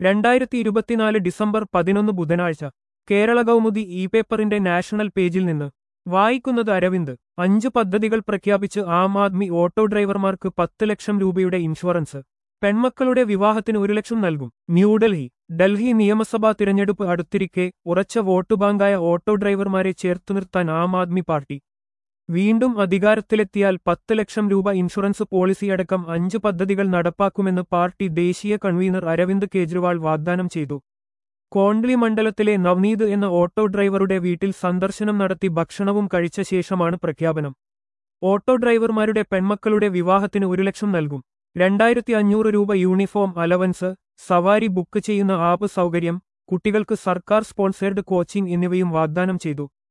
രണ്ടായിരത്തി ഇരുപത്തിനാല് ഡിസംബർ പതിനൊന്ന് ബുധനാഴ്ച കേരള കൗമുദി ഇ പേപ്പറിന്റെ നാഷണൽ പേജിൽ നിന്ന് വായിക്കുന്നത് അരവിന്ദ് അഞ്ച് പദ്ധതികൾ പ്രഖ്യാപിച്ച് ആം ആദ്മി ഓട്ടോ ഡ്രൈവർമാർക്ക് പത്ത് ലക്ഷം രൂപയുടെ ഇൻഷുറൻസ് പെൺമക്കളുടെ വിവാഹത്തിന് ഒരു ലക്ഷം നൽകും ന്യൂഡൽഹി ഡൽഹി നിയമസഭാ തിരഞ്ഞെടുപ്പ് അടുത്തിരിക്കെ ഉറച്ച വോട്ട് ബാങ്കായ ഓട്ടോ ഡ്രൈവർമാരെ ചേർത്തു നിർത്താൻ ആം ആദ്മി പാർട്ടി വീണ്ടും അധികാരത്തിലെത്തിയാൽ പത്ത് ലക്ഷം രൂപ ഇൻഷുറൻസ് പോളിസിയടക്കം അഞ്ച് പദ്ധതികൾ നടപ്പാക്കുമെന്ന് പാർട്ടി ദേശീയ കൺവീനർ അരവിന്ദ് കെജ്രിവാൾ വാഗ്ദാനം ചെയ്തു കോണ്ട്ലി മണ്ഡലത്തിലെ നവ്നീത് എന്ന ഓട്ടോ ഡ്രൈവറുടെ വീട്ടിൽ സന്ദർശനം നടത്തി ഭക്ഷണവും കഴിച്ച ശേഷമാണ് പ്രഖ്യാപനം ഓട്ടോ ഡ്രൈവർമാരുടെ പെൺമക്കളുടെ വിവാഹത്തിന് ഒരു ലക്ഷം നൽകും രണ്ടായിരത്തി അഞ്ഞൂറ് രൂപ യൂണിഫോം അലവൻസ് സവാരി ബുക്ക് ചെയ്യുന്ന ആപ്പ് സൗകര്യം കുട്ടികൾക്ക് സർക്കാർ സ്പോൺസേർഡ് കോച്ചിംഗ് എന്നിവയും വാഗ്ദാനം ചെയ്തു